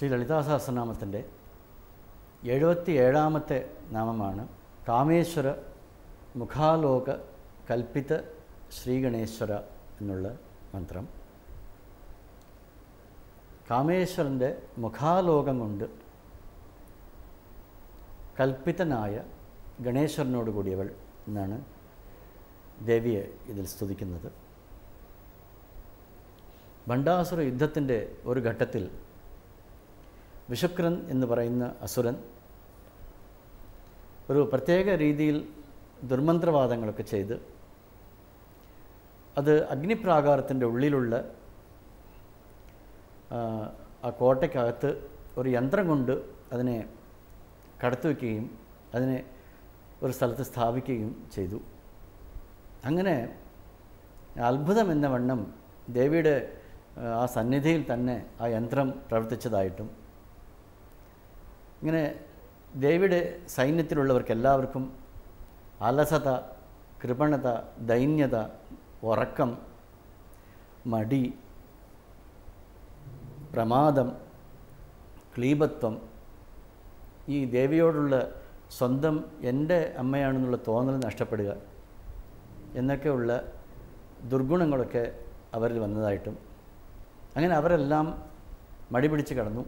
ശ്രീ ലളിതാ സഹസ്രനാമത്തിൻ്റെ എഴുപത്തി ഏഴാമത്തെ നാമമാണ് കാമേശ്വര മുഖാലോക കൽപ്പിത ശ്രീഗണേശ്വര എന്നുള്ള മന്ത്രം കാമേശ്വരൻ്റെ മുഖാലോകം കൊണ്ട് കൽപ്പിതനായ ഗണേശ്വരനോട് കൂടിയവൾ എന്നാണ് ദേവിയെ ഇതിൽ സ്തുതിക്കുന്നത് ഭണ്ഡാസുര യുദ്ധത്തിൻ്റെ ഒരു ഘട്ടത്തിൽ വിഷുക്രൻ എന്ന് പറയുന്ന അസുരൻ ഒരു പ്രത്യേക രീതിയിൽ ദുർമന്ത്രവാദങ്ങളൊക്കെ ചെയ്ത് അത് അഗ്നിപ്രാകാരത്തിൻ്റെ ഉള്ളിലുള്ള ആ, ആ കോട്ടയ്ക്കകത്ത് ഒരു യന്ത്രം കൊണ്ട് അതിനെ കടത്തി വയ്ക്കുകയും അതിനെ ഒരു സ്ഥലത്ത് സ്ഥാപിക്കുകയും ചെയ്തു അങ്ങനെ അത്ഭുതം എന്ന വണ്ണം ദേവിയുടെ ആ, ആ സന്നിധിയിൽ തന്നെ ആ യന്ത്രം പ്രവർത്തിച്ചതായിട്ടും ഇങ്ങനെ ദേവിയുടെ സൈന്യത്തിലുള്ളവർക്ക് എല്ലാവർക്കും അലസത കൃപണത ദൈന്യത ഉറക്കം മടി പ്രമാദം ക്ലീബത്വം ഈ ദേവിയോടുള്ള സ്വന്തം എൻ്റെ അമ്മയാണെന്നുള്ള തോന്നൽ നഷ്ടപ്പെടുക എന്നൊക്കെയുള്ള ദുർഗുണങ്ങളൊക്കെ അവരിൽ വന്നതായിട്ടും അങ്ങനെ അവരെല്ലാം മടി പിടിച്ച് കടന്നു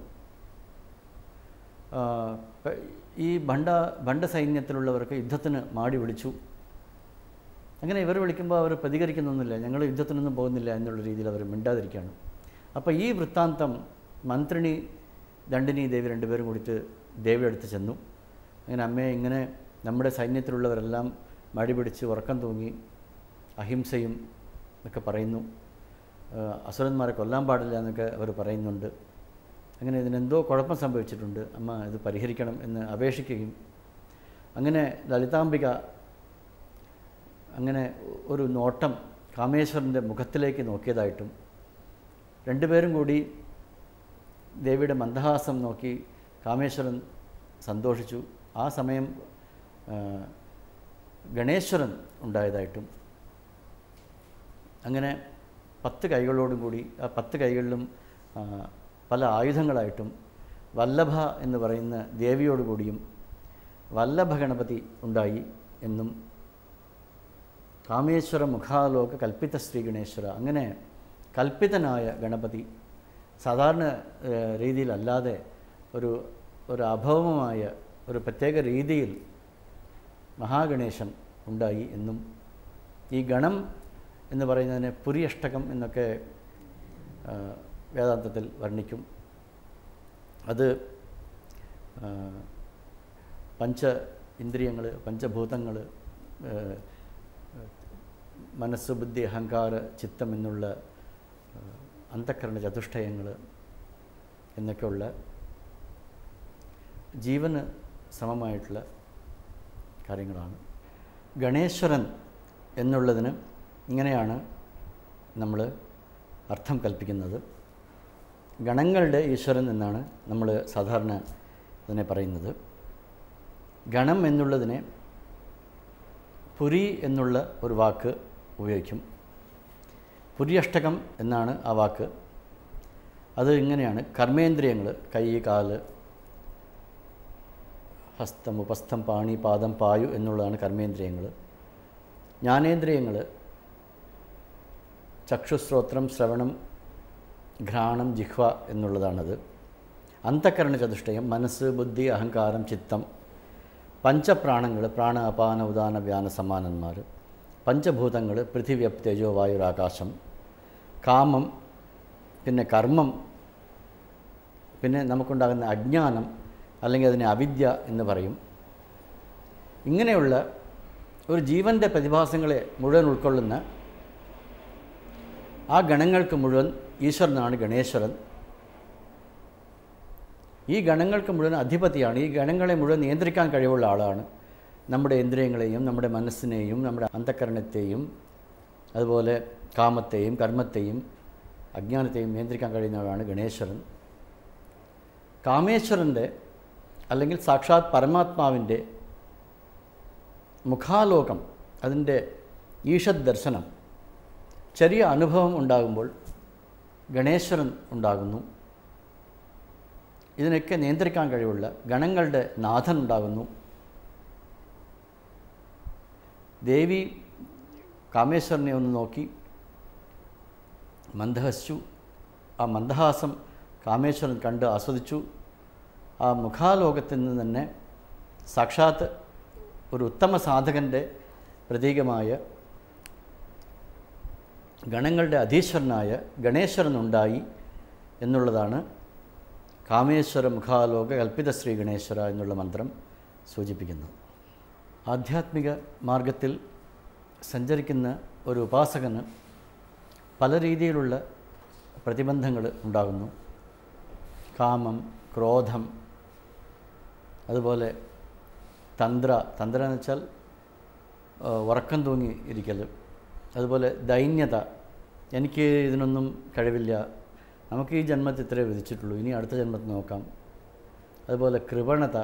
ആ, പ- ഈ ഭണ്ഡ ഭണ്ഡ സൈന്യത്തിലുള്ളവർക്ക് യുദ്ധത്തിന് മാടി വിളിച്ചു അങ്ങനെ ഇവർ വിളിക്കുമ്പോൾ അവർ പ്രതികരിക്കുന്നൊന്നുമില്ല ഞങ്ങൾ യുദ്ധത്തിനൊന്നും പോകുന്നില്ല എന്നുള്ള രീതിയിൽ അവർ മിണ്ടാതിരിക്കുകയാണ് അപ്പോൾ ഈ വൃത്താന്തം മന്ത്രിണി ദണ്ഡിനി ദേവി രണ്ടുപേരും കൂടിയിട്ട് ദേവിയുടെ അടുത്ത് ചെന്നു അങ്ങനെ അമ്മയെ ഇങ്ങനെ നമ്മുടെ സൈന്യത്തിലുള്ളവരെല്ലാം മടി പിടിച്ച് ഉറക്കം തൂങ്ങി അഹിംസയും ഒക്കെ പറയുന്നു ആ, അസുരന്മാരെ കൊല്ലാൻ പാടില്ല എന്നൊക്കെ അവർ പറയുന്നുണ്ട് അങ്ങനെ ഇതിനെന്തോ കുഴപ്പം സംഭവിച്ചിട്ടുണ്ട് അമ്മ ഇത് പരിഹരിക്കണം എന്ന് അപേക്ഷിക്കുകയും അങ്ങനെ ലളിതാംബിക അങ്ങനെ ഒരു നോട്ടം കാമേശ്വരൻ്റെ മുഖത്തിലേക്ക് നോക്കിയതായിട്ടും രണ്ടുപേരും കൂടി ദേവിയുടെ മന്ദഹാസം നോക്കി കാമേശ്വരൻ സന്തോഷിച്ചു ആ സമയം ആ, ഗണേശ്വരൻ ഉണ്ടായതായിട്ടും അങ്ങനെ പത്ത് കൈകളോടും കൂടി ആ പത്ത് കൈകളിലും ആ, പല ആയുധങ്ങളായിട്ടും വല്ലഭ എന്ന് പറയുന്ന ദേവിയോട് കൂടിയും വല്ലഭ ഗണപതി ഉണ്ടായി എന്നും കാമേശ്വര മുഖാലോക കൽപ്പിത ശ്രീ ഗണേശ്വര അങ്ങനെ കൽപ്പിതനായ ഗണപതി സാധാരണ ഏഹ്, രീതിയിലല്ലാതെ ഒരു ഒരു അഭൗമമായ ഒരു പ്രത്യേക രീതിയിൽ മഹാഗണേശൻ ഉണ്ടായി എന്നും ഈ ഗണം എന്ന് പറയുന്നതിനെ പുരിയഷ്ടകം എന്നൊക്കെ ആ, വേദാന്തത്തിൽ വർണ്ണിക്കും അത് ആ, പഞ്ച ഇന്ദ്രിയങ്ങൾ പഞ്ചഭൂതങ്ങൾ മനസ്സ് ബുദ്ധി അഹങ്കാര ചിത്തം എന്നുള്ള ആ, അന്ധക്കരണ ചതുഷ്ടയങ്ങൾ എന്നൊക്കെയുള്ള ജീവന് സമമായിട്ടുള്ള കാര്യങ്ങളാണ് ഗണേശ്വരൻ എന്നുള്ളതിന് ഇങ്ങനെയാണ് നമ്മൾ അർത്ഥം കൽപ്പിക്കുന്നത് ഗണങ്ങളുടെ ഈശ്വരൻ എന്നാണ് നമ്മൾ സാധാരണ ഇതിനെ പറയുന്നത് ഗണം എന്നുള്ളതിനെ പുരി എന്നുള്ള ഒരു വാക്ക് ഉപയോഗിക്കും പുര്യഷ്ടകം എന്നാണ് ആ വാക്ക് അത് ഇങ്ങനെയാണ് കർമ്മേന്ദ്രിയങ്ങൾ കൈ കാല് ഹസ്തം ഉപസ്ഥം പാണി പാദം പായു എന്നുള്ളതാണ് കർമ്മേന്ദ്രിയങ്ങൾ ജ്ഞാനേന്ദ്രിയങ്ങൾ ചക്ഷുശ്രോത്രം ശ്രവണം ഘ്രാണം ജിഹ്വ എന്നുള്ളതാണത് അന്തക്കരണ ചതുഷ്ടയം മനസ്സ് ബുദ്ധി അഹങ്കാരം ചിത്തം പഞ്ചപ്രാണങ്ങൾ പ്രാണ അപാന ഉദാന വ്യാന സമാനന്മാർ പഞ്ചഭൂതങ്ങൾ പൃഥിവ്യ തേജോ വായുരാകാശം കാമം പിന്നെ കർമ്മം പിന്നെ നമുക്കുണ്ടാകുന്ന അജ്ഞാനം അല്ലെങ്കിൽ അതിനെ അവിദ്യ എന്ന് പറയും ഇങ്ങനെയുള്ള ഒരു ജീവൻ്റെ പ്രതിഭാസങ്ങളെ മുഴുവൻ ഉൾക്കൊള്ളുന്ന ആ ഗണങ്ങൾക്ക് മുഴുവൻ ഈശ്വരനാണ് ഗണേശ്വരൻ ഈ ഗണങ്ങൾക്ക് മുഴുവൻ അധിപതിയാണ് ഈ ഗണങ്ങളെ മുഴുവൻ നിയന്ത്രിക്കാൻ കഴിവുള്ള ആളാണ് നമ്മുടെ ഇന്ദ്രിയങ്ങളെയും നമ്മുടെ മനസ്സിനെയും നമ്മുടെ അന്ധകരണത്തെയും അതുപോലെ കാമത്തെയും കർമ്മത്തെയും അജ്ഞാനത്തെയും നിയന്ത്രിക്കാൻ കഴിയുന്നവരാണ് ഗണേശ്വരൻ കാമേശ്വരൻ്റെ അല്ലെങ്കിൽ സാക്ഷാത് പരമാത്മാവിൻ്റെ മുഖാലോകം അതിൻ്റെ ഈഷത് ദർശനം ചെറിയ അനുഭവം ഉണ്ടാകുമ്പോൾ ഗണേശ്വരൻ ഉണ്ടാകുന്നു ഇതിനൊക്കെ നിയന്ത്രിക്കാൻ കഴിവുള്ള ഗണങ്ങളുടെ നാഥൻ ഉണ്ടാകുന്നു ദേവി കാമേശ്വരനെ ഒന്ന് നോക്കി മന്ദഹസിച്ചു ആ മന്ദഹാസം കാമേശ്വരൻ കണ്ട് ആസ്വദിച്ചു ആ മുഖാലോകത്തിൽ നിന്ന് തന്നെ സാക്ഷാത്ത് ഒരു ഉത്തമ സാധകൻ്റെ പ്രതീകമായ ഗണങ്ങളുടെ അധീശ്വരനായ ഗണേശ്വരനുണ്ടായി എന്നുള്ളതാണ് കാമേശ്വര മുഖാലോക കൽപ്പിത ശ്രീ ഗണേശ്വര എന്നുള്ള മന്ത്രം സൂചിപ്പിക്കുന്നത് ആധ്യാത്മിക മാർഗത്തിൽ സഞ്ചരിക്കുന്ന ഒരു ഉപാസകന് പല രീതിയിലുള്ള പ്രതിബന്ധങ്ങൾ ഉണ്ടാകുന്നു കാമം ക്രോധം അതുപോലെ തന്ത്ര തന്ത്ര എന്ന് വെച്ചാൽ ആ, ഉറക്കം തൂങ്ങി ഇരിക്കൽ അതുപോലെ ദൈന്യത എനിക്ക് ഇതിനൊന്നും കഴിവില്ല നമുക്ക് ഈ ജന്മത്തിൽ ഇത്രേ വിധിച്ചിട്ടുള്ളൂ ഇനി അടുത്ത ജന്മത്തിൽ നോക്കാം അതുപോലെ കൃപണത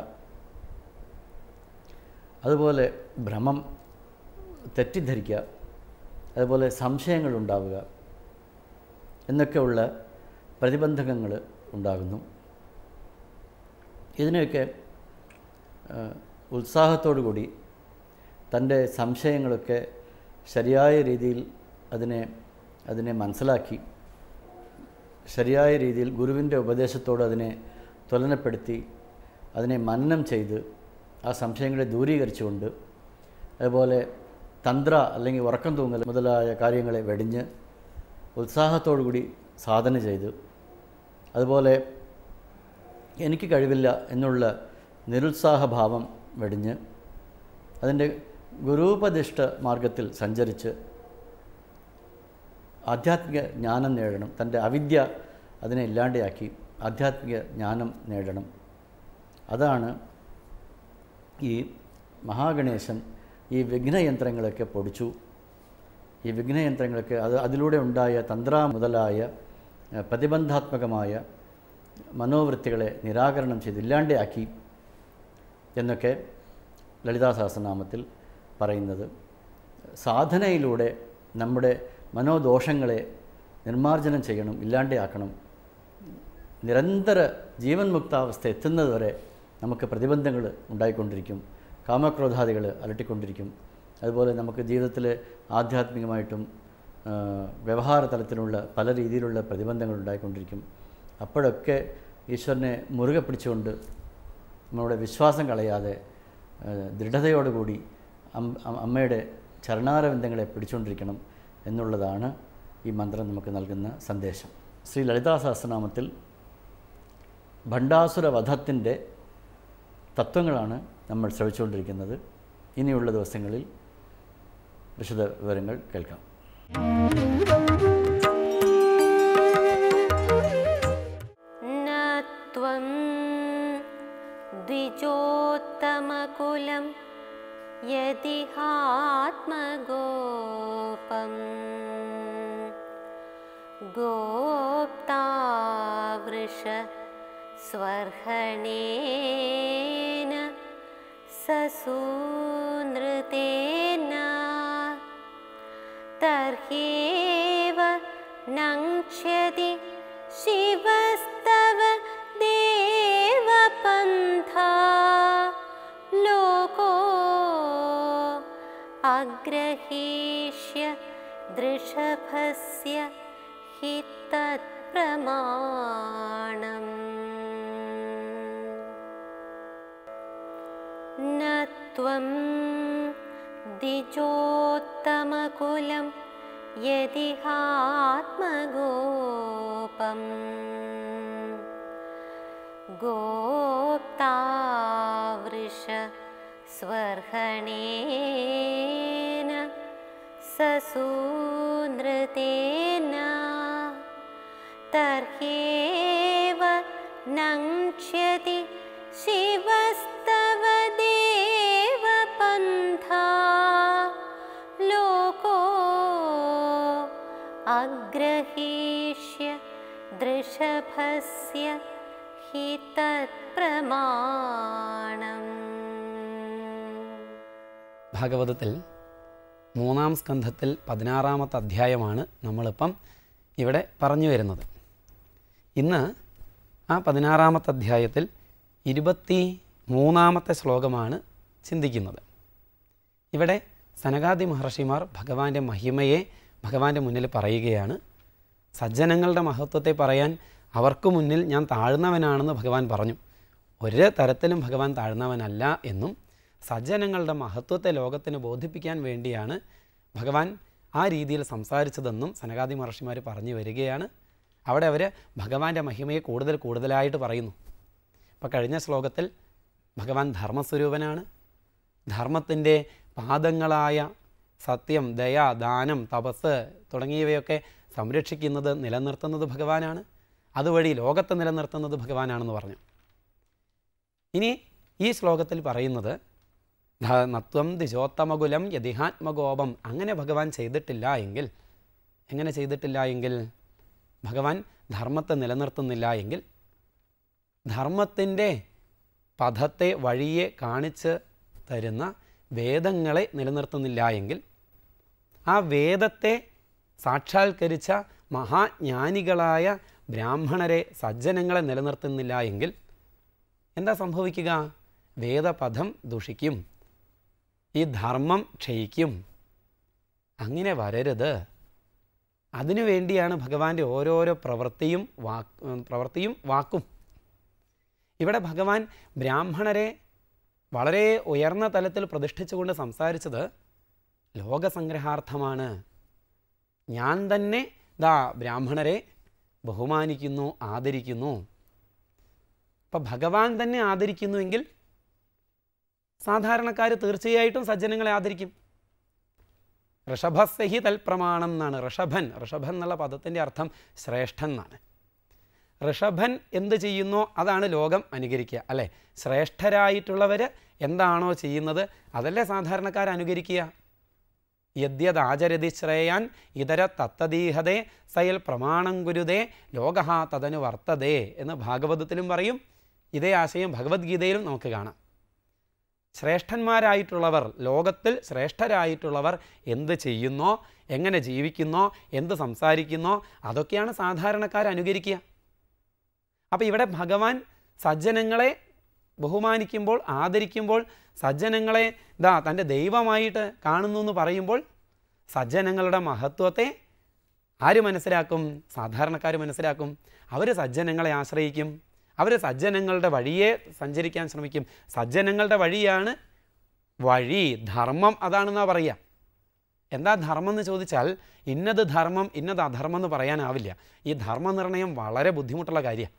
അതുപോലെ ഭ്രമം തെറ്റിദ്ധരിക്കുക അതുപോലെ സംശയങ്ങൾ ഉണ്ടാവുക എന്നൊക്കെയുള്ള പ്രതിബന്ധകങ്ങൾ ഉണ്ടാകുന്നു ഇതിനെയൊക്കെ ആ, ഉത്സാഹത്തോടു കൂടി തൻ്റെ സംശയങ്ങളൊക്കെ ശരിയായ രീതിയിൽ അതിനെ അതിനെ മനസ്സിലാക്കി ശരിയായ രീതിയിൽ ഗുരുവിൻ്റെ ഉപദേശത്തോട് അതിനെ തുലനപ്പെടുത്തി അതിനെ മനനം ചെയ്ത് ആ സംശയങ്ങളെ ദൂരീകരിച്ചുകൊണ്ട് അതുപോലെ തന്ത്ര അല്ലെങ്കിൽ ഉറക്കം തൂങ്ങൽ മുതലായ കാര്യങ്ങളെ വെടിഞ്ഞ് ഉത്സാഹത്തോടു കൂടി സാധന ചെയ്ത് അതുപോലെ എനിക്ക് കഴിവില്ല എന്നുള്ള നിരുത്സാഹഭാവം വെടിഞ്ഞ് അതിൻ്റെ ഗുരുപദിഷ്ട മാർഗത്തിൽ സഞ്ചരിച്ച് ആധ്യാത്മിക ജ്ഞാനം നേടണം തൻ്റെ അവിദ്യ അതിനെ ഇല്ലാതെയാക്കി ആധ്യാത്മിക ജ്ഞാനം നേടണം അതാണ് ഈ മഹാഗണേശൻ ഈ വിഘ്നയന്ത്രങ്ങളൊക്കെ പൊടിച്ചു ഈ വിഘ്നയന്ത്രങ്ങളൊക്കെ അത് അതിലൂടെ ഉണ്ടായ തന്ത്ര മുതലായ ഏഹ്, പ്രതിബന്ധാത്മകമായ മനോവൃത്തികളെ നിരാകരണം ചെയ്ത് ഇല്ലാണ്ടെയാക്കി എന്നൊക്കെ ലളിതാ സഹസ്രനാമത്തിൽ പറയുന്നത് സാധനയിലൂടെ നമ്മുടെ മനോദോഷങ്ങളെ നിർമ്മാർജ്ജനം ചെയ്യണം ഇല്ലാണ്ടെയാക്കണം നിരന്തര ജീവൻ മുക്താവസ്ഥ എത്തുന്നതുവരെ നമുക്ക് പ്രതിബന്ധങ്ങൾ ഉണ്ടായിക്കൊണ്ടിരിക്കും കാമക്രോധാദികൾ അലട്ടിക്കൊണ്ടിരിക്കും അതുപോലെ നമുക്ക് ജീവിതത്തിൽ ആധ്യാത്മികമായിട്ടും ആ, വ്യവഹാര തലത്തിലുള്ള പല രീതിയിലുള്ള പ്രതിബന്ധങ്ങൾ ഉണ്ടായിക്കൊണ്ടിരിക്കും അപ്പോഴൊക്കെ ഈശ്വരനെ മുറുകെ പിടിച്ചുകൊണ്ട് നമ്മുടെ വിശ്വാസം കളയാതെ ആ, ദൃഢതയോടുകൂടി അം- അം- അമ്മയുടെ ചരണാരവിന്ദങ്ങളെ പിടിച്ചുകൊണ്ടിരിക്കണം എന്നുള്ളതാണ് ഈ മന്ത്രം നമുക്ക് നൽകുന്ന സന്ദേശം ശ്രീ ലളിതാ സഹസ്രനാമത്തിൽ ഭണ്ഡാസുര വധത്തിൻ്റെ തത്വങ്ങളാണ് നമ്മൾ ശ്രവിച്ചുകൊണ്ടിരിക്കുന്നത് ഇനിയുള്ള ദിവസങ്ങളിൽ വിശദ വിവരങ്ങൾ കേൾക്കാം न त्वं द्विजोत्तमकुलं यदिहात्मगोपम् गोप्तावृष स्वर्हणेन ससूनृतेन तर्ह्येव नङ्क्ष्यति शिवस्तव देवपन्था लोको अग्रहीष्य दृषभस्य हि तत्प्रमाणम् न त्वं द्विजोत्तमकुलं यदिहात्मगोपम् गोप्तावृष स्वर्हणेन ससूनृतेन तर्ह्येव नङ्क्ष्यति शिवस्तव देवपन्था लोको अग्रहीष्य दृषभस्य हि तत्प्रमाणम् ഭാഗവതത്തിൽ മൂന്നാം സ്കന്ധത്തിൽ പതിനാറാമത്തെ അധ്യായമാണ് നമ്മളിപ്പം ഇവിടെ പറഞ്ഞു വരുന്നത് ഇന്ന് ആ പതിനാറാമത്തെ അധ്യായത്തിൽ ഇരുപത്തി മൂന്നാമത്തെ ശ്ലോകമാണ് ചിന്തിക്കുന്നത് ഇവിടെ സനകാദി മഹർഷിമാർ ഭഗവാന്റെ മഹിമയെ ഭഗവാന്റെ മുന്നിൽ പറയുകയാണ് സജ്ജനങ്ങളുടെ മഹത്വത്തെ പറയാൻ അവർക്ക് മുന്നിൽ ഞാൻ താഴ്ന്നവനാണെന്ന് ഭഗവാൻ പറഞ്ഞു ഒരു തരത്തിലും ഭഗവാൻ താഴ്ന്നവനല്ല എന്നും സജ്ജനങ്ങളുടെ മഹത്വത്തെ ലോകത്തിന് ബോധിപ്പിക്കാൻ വേണ്ടിയാണ് ഭഗവാൻ ആ രീതിയിൽ സംസാരിച്ചതെന്നും സനകാദി മഹർഷിമാർ പറഞ്ഞു വരികയാണ് അവിടെ അവർ ഭഗവാന്റെ മഹിമയെ കൂടുതൽ കൂടുതലായിട്ട് പറയുന്നു ഇപ്പോൾ കഴിഞ്ഞ ശ്ലോകത്തിൽ ഭഗവാൻ ധർമ്മസ്വരൂപനാണ് ധർമ്മത്തിൻ്റെ പാദങ്ങളായ സത്യം ദയ ദാനം തപസ് തുടങ്ങിയവയൊക്കെ സംരക്ഷിക്കുന്നത് നിലനിർത്തുന്നത് ഭഗവാനാണ് അതുവഴി ലോകത്തെ നിലനിർത്തുന്നത് ഭഗവാനാണെന്ന് പറഞ്ഞു ഇനി ഈ ശ്ലോകത്തിൽ പറയുന്നത് ധ- നത്വം ദിശോത്തമകുലം യതിഹാത്മകോപം അങ്ങനെ ഭഗവാൻ ചെയ്തിട്ടില്ല എങ്കിൽ എങ്ങനെ ചെയ്തിട്ടില്ല എങ്കിൽ ഭഗവാൻ ധർമ്മത്തെ നിലനിർത്തുന്നില്ല എങ്കിൽ ധർമ്മത്തിൻ്റെ പഥത്തെ വഴിയെ കാണിച്ച് തരുന്ന വേദങ്ങളെ നിലനിർത്തുന്നില്ല എങ്കിൽ ആ വേദത്തെ സാക്ഷാത്കരിച്ച മഹാജ്ഞാനികളായ ബ്രാഹ്മണരെ സജ്ജനങ്ങളെ നിലനിർത്തുന്നില്ല എങ്കിൽ എന്താ സംഭവിക്കുക വേദപഥം ദുഷിക്കും ഈ ധർമ്മം ക്ഷയിക്കും അങ്ങനെ വരരുത് അതിനു വേണ്ടിയാണ് ഭഗവാന്റെ ഓരോരോ പ്രവൃത്തിയും വാക്ക് പ്രവൃത്തിയും വാക്കും ഇവിടെ ഭഗവാൻ ബ്രാഹ്മണരെ വളരെ ഉയർന്ന തലത്തിൽ പ്രതിഷ്ഠിച്ചുകൊണ്ട് സംസാരിച്ചത് ലോകസംഗ്രഹാർത്ഥമാണ് ഞാൻ തന്നെ ദാ ബ്രാഹ്മണരെ ബഹുമാനിക്കുന്നു ആദരിക്കുന്നു അപ്പം ഭഗവാൻ തന്നെ ആദരിക്കുന്നുവെങ്കിൽ സാധാരണക്കാർ തീർച്ചയായിട്ടും സജ്ജനങ്ങളെ ആദരിക്കും ഋഷഭസ്സഹി തൽപ്രമാണം എന്നാണ് ഋഷഭൻ ഋഷഭൻ എന്നുള്ള പദത്തിൻ്റെ അർത്ഥം ശ്രേഷ്ഠൻ എന്നാണ് ഋഷഭൻ എന്ത് ചെയ്യുന്നോ അതാണ് ലോകം അനുകരിക്കുക അല്ലേ ശ്രേഷ്ഠരായിട്ടുള്ളവർ എന്താണോ ചെയ്യുന്നത് അതല്ലേ സാധാരണക്കാർ അനുകരിക്കുക യദ്യദാചരതി ശ്രേയാൻ ഇതര തത്തദീഹതേ സയൽ പ്രമാണം ഗുരുതേ ലോകഹ തദനു വർത്തതേ എന്ന് ഭാഗവതത്തിലും പറയും ഇതേ ആശയം ഭഗവത്ഗീതയിലും നമുക്ക് കാണാം ശ്രേഷ്ഠന്മാരായിട്ടുള്ളവർ ലോകത്തിൽ ശ്രേഷ്ഠരായിട്ടുള്ളവർ എന്ത് ചെയ്യുന്നോ എങ്ങനെ ജീവിക്കുന്നോ എന്ത് സംസാരിക്കുന്നോ അതൊക്കെയാണ് സാധാരണക്കാർ അനുകരിക്കുക അപ്പോൾ ഇവിടെ ഭഗവാൻ സജ്ജനങ്ങളെ ബഹുമാനിക്കുമ്പോൾ ആദരിക്കുമ്പോൾ സജ്ജനങ്ങളെ ദാ തൻ്റെ ദൈവമായിട്ട് കാണുന്നു എന്ന് പറയുമ്പോൾ സജ്ജനങ്ങളുടെ മഹത്വത്തെ ആര് മനസ്സിലാക്കും സാധാരണക്കാർ മനസ്സിലാക്കും അവർ സജ്ജനങ്ങളെ ആശ്രയിക്കും അവർ സജ്ജനങ്ങളുടെ വഴിയെ സഞ്ചരിക്കാൻ ശ്രമിക്കും സജ്ജനങ്ങളുടെ വഴിയാണ് വഴി ധർമ്മം അതാണെന്നാ പറയുക എന്താ ധർമ്മം എന്ന് ചോദിച്ചാൽ ഇന്നത് ധർമ്മം ഇന്നത് അധർമ്മം എന്ന് പറയാനാവില്ല ഈ ധർമ്മനിർണയം വളരെ ബുദ്ധിമുട്ടുള്ള കാര്യമാണ്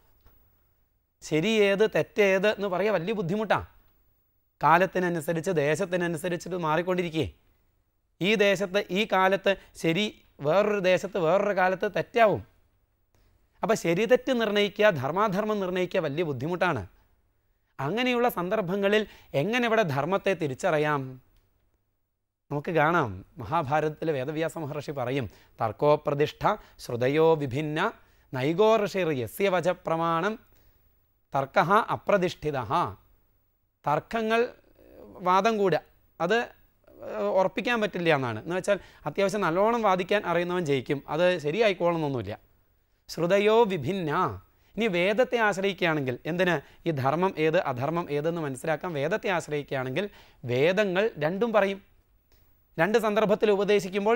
ശരി ഏത് തെറ്റേത് എന്ന് പറയുക വലിയ ബുദ്ധിമുട്ടാണ് കാലത്തിനനുസരിച്ച് ദേശത്തിനനുസരിച്ചിട്ട് മാറിക്കൊണ്ടിരിക്കുകയെ ഈ ദേശത്ത് ഈ കാലത്ത് ശരി വേറൊരു ദേശത്ത് വേറൊരു കാലത്ത് തെറ്റാവും അപ്പോൾ ശരി തെറ്റ് നിർണ്ണയിക്കുക ധർമാധർമ്മം നിർണ്ണയിക്കുക വലിയ ബുദ്ധിമുട്ടാണ് അങ്ങനെയുള്ള സന്ദർഭങ്ങളിൽ എങ്ങനെ ഇവിടെ ധർമ്മത്തെ തിരിച്ചറിയാം നമുക്ക് കാണാം മഹാഭാരതത്തിലെ വേദവ്യാസ മഹർഷി പറയും തർക്കോപ്രതിഷ്ഠ ശ്രുതയോ വിഭിന്ന നൈഗോ ഋഷിർ യസ്യ വച പ്രമാണം തർക്ക അപ്രതിഷ്ഠിത തർക്കങ്ങൾ വാദം കൂടുക അത് ഏഹ്, ഉറപ്പിക്കാൻ പറ്റില്ല എന്നാണ് എന്ന് വെച്ചാൽ അത്യാവശ്യം നല്ലോണം വാദിക്കാൻ അറിയുന്നവൻ ജയിക്കും അത് ശരിയായിക്കോളണമെന്നൊന്നുമില്ല ശ്രുതയോ വിഭിന്ന ഇനി വേദത്തെ ആശ്രയിക്കുകയാണെങ്കിൽ എന്തിന് ഈ ധർമ്മം ഏത് അധർമ്മം ഏതെന്ന് മനസ്സിലാക്കാൻ വേദത്തെ ആശ്രയിക്കുകയാണെങ്കിൽ വേദങ്ങൾ രണ്ടും പറയും രണ്ട് സന്ദർഭത്തിൽ ഉപദേശിക്കുമ്പോൾ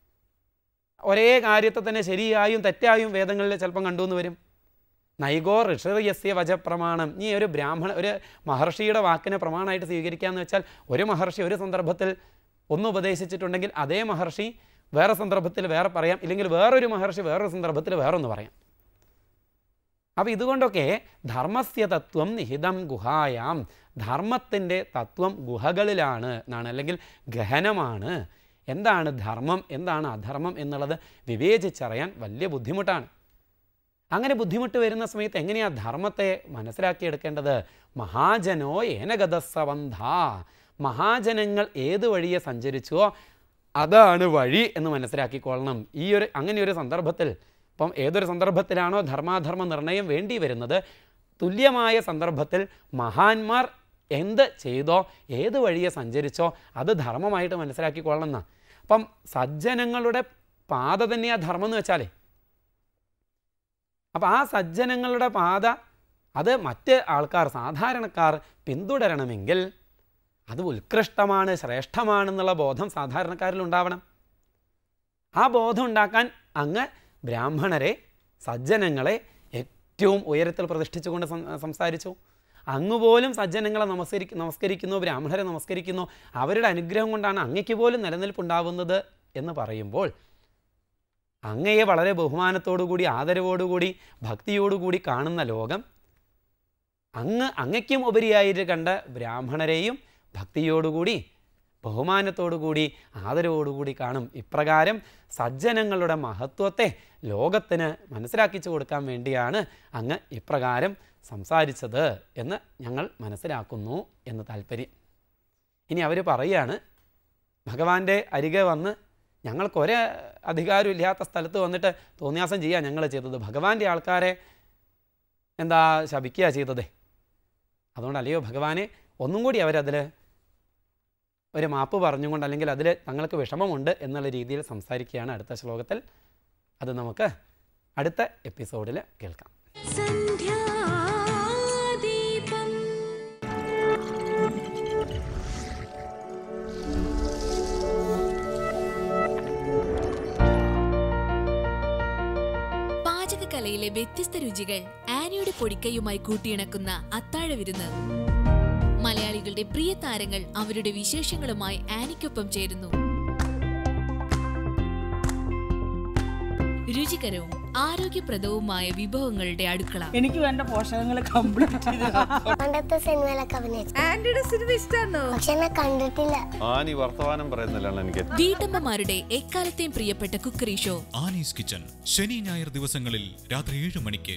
ഒരേ കാര്യത്തെ തന്നെ ശരിയായും തെറ്റായും വേദങ്ങളിൽ ചിലപ്പം കണ്ടു എന്ന് വരും നൈഗോ ഋഷയസ്യ വചപ്രമാണം നീ ഒരു ബ്രാഹ്മണ ഒരു മഹർഷിയുടെ വാക്കിനെ പ്രമാണമായിട്ട് സ്വീകരിക്കാന്ന് വെച്ചാൽ ഒരു മഹർഷി ഒരു സന്ദർഭത്തിൽ ഒന്ന് ഉപദേശിച്ചിട്ടുണ്ടെങ്കിൽ അതേ മഹർഷി വേറെ സന്ദർഭത്തിൽ വേറെ പറയാം ഇല്ലെങ്കിൽ വേറൊരു മഹർഷി വേറൊരു സന്ദർഭത്തിൽ വേറൊന്ന് പറയാം അപ്പോൾ ഇതുകൊണ്ടൊക്കെ ധർമ്മസ്യ തത്വം നിഹിതം ഗുഹായാം ധർമ്മത്തിൻ്റെ തത്വം ഗുഹകളിലാണ് എന്നാണ് അല്ലെങ്കിൽ ഗഹനമാണ് എന്താണ് ധർമ്മം എന്താണ് അധർമ്മം എന്നുള്ളത് വിവേചിച്ചറിയാൻ വലിയ ബുദ്ധിമുട്ടാണ് അങ്ങനെ ബുദ്ധിമുട്ട് വരുന്ന സമയത്ത് എങ്ങനെയാണ് ധർമ്മത്തെ മനസ്സിലാക്കിയെടുക്കേണ്ടത് മഹാജനോ ഏനഗതസവന്ധ മഹാജനങ്ങൾ ഏത് വഴിയെ സഞ്ചരിച്ചുവോ അതാണ് വഴി എന്ന് മനസ്സിലാക്കിക്കൊള്ളണം ഈ ഒരു അങ്ങനെ ഒരു സന്ദർഭത്തിൽ ഇപ്പം ഏതൊരു സന്ദർഭത്തിലാണോ ധർമാധർമ്മ നിർണയം വേണ്ടി വരുന്നത് തുല്യമായ സന്ദർഭത്തിൽ മഹാന്മാർ എന്ത് ചെയ്തോ ഏത് വഴിയെ സഞ്ചരിച്ചോ അത് ധർമ്മമായിട്ട് മനസ്സിലാക്കിക്കൊള്ളണം എന്നാ അപ്പം സജ്ജനങ്ങളുടെ പാത തന്നെയാണ് ധർമ്മം എന്ന് വെച്ചാലേ അപ്പം ആ സജ്ജനങ്ങളുടെ പാത അത് മറ്റ് ആൾക്കാർ സാധാരണക്കാർ പിന്തുടരണമെങ്കിൽ അത് ഉത്കൃഷ്ടമാണ് ശ്രേഷ്ഠമാണെന്നുള്ള ബോധം സാധാരണക്കാരിൽ ഉണ്ടാവണം ആ ബോധം ഉണ്ടാക്കാൻ അങ്ങ് ബ്രാഹ്മണരെ സജ്ജനങ്ങളെ ഏറ്റവും ഉയരത്തിൽ പ്രതിഷ്ഠിച്ചുകൊണ്ട് സം- സംസാരിച്ചു അങ്ങ് പോലും സജ്ജനങ്ങളെ നമസ്കരി നമസ്കരിക്കുന്നു ബ്രാഹ്മണരെ നമസ്കരിക്കുന്നു അവരുടെ അനുഗ്രഹം കൊണ്ടാണ് അങ്ങയ്ക്ക് പോലും നിലനിൽപ്പുണ്ടാവുന്നത് എന്ന് പറയുമ്പോൾ അങ്ങയെ വളരെ ബഹുമാനത്തോടുകൂടി ആദരവോടുകൂടി ഭക്തിയോടുകൂടി കാണുന്ന ലോകം അങ്ങ് അങ്ങയ്ക്കും ഉപരിയായിട്ട് കണ്ട ബ്രാഹ്മണരെയും ഭക്തിയോടുകൂടി ബഹുമാനത്തോടുകൂടി ആദരവോടുകൂടി കാണും ഇപ്രകാരം സജ്ജനങ്ങളുടെ മഹത്വത്തെ ലോകത്തിന് മനസ്സിലാക്കിച്ചു കൊടുക്കാൻ വേണ്ടിയാണ് അങ്ങ് ഇപ്രകാരം സംസാരിച്ചത് എന്ന് ഞങ്ങൾ മനസ്സിലാക്കുന്നു എന്ന് താല്പര്യം ഇനി അവർ പറയുകയാണ് ഭഗവാന്റെ അരികെ വന്ന് ഞങ്ങൾക്ക് ഒരേ അധികാരം ഇല്ലാത്ത സ്ഥലത്ത് വന്നിട്ട് തോന്നിയാസം ചെയ്യുക ഞങ്ങൾ ചെയ്തത് ഭഗവാന്റെ ആൾക്കാരെ എന്താ ശപിക്കുക ചെയ്തതേ അതുകൊണ്ട് അല്ലയോ ഭഗവാനെ ഒന്നും കൂടി അവരതിൽ ഒരു മാപ്പ് പറഞ്ഞുകൊണ്ട് അല്ലെങ്കിൽ അതിൽ തങ്ങൾക്ക് വിഷമമുണ്ട് എന്നുള്ള രീതിയിൽ സംസാരിക്കുകയാണ് അടുത്ത ശ്ലോകത്തിൽ അത് നമുക്ക് അടുത്ത എപ്പിസോഡിൽ കേൾക്കാം സന്ധ്യാദീപം പാചകകലയിലെ വ്യത്യസ്ത രുചികൾ ആനിയുടെ പൊടിക്കൈയുമായി കൂട്ടിയിണക്കുന്ന അത്താഴ വിരുന്ന് മലയാളികളുടെ പ്രിയ താരങ്ങൾ അവരുടെ വിശേഷങ്ങളുമായി ആനിക്കൊപ്പം ചേരുന്നു രുചികരവും ആരോഗ്യപ്രദവുമായ വിഭവങ്ങളുടെ അടുക്കള എനിക്ക് വേണ്ട പോഷകങ്ങൾ കംപ്ലീറ്റ് ചെയ്ത് പണ്ടത്തെ സിനിമയിലൊക്കെ അഭിനയിച്ചു ആന്റിയുടെ സിനിമ ഇഷ്ടാണോ പക്ഷെ എന്നെ കണ്ടിട്ടില്ല ആനി വർത്തമാനം പറയുന്നില്ലാണ് എനിക്ക് വീട്ടമ്മമാരുടെ എക്കാലത്തെയും പ്രിയപ്പെട്ട കുക്കറി ഷോ ആനീസ് കിച്ചൺ ശനി ഞായർ ദിവസങ്ങളിൽ രാത്രി ഏഴ് മണിക്ക്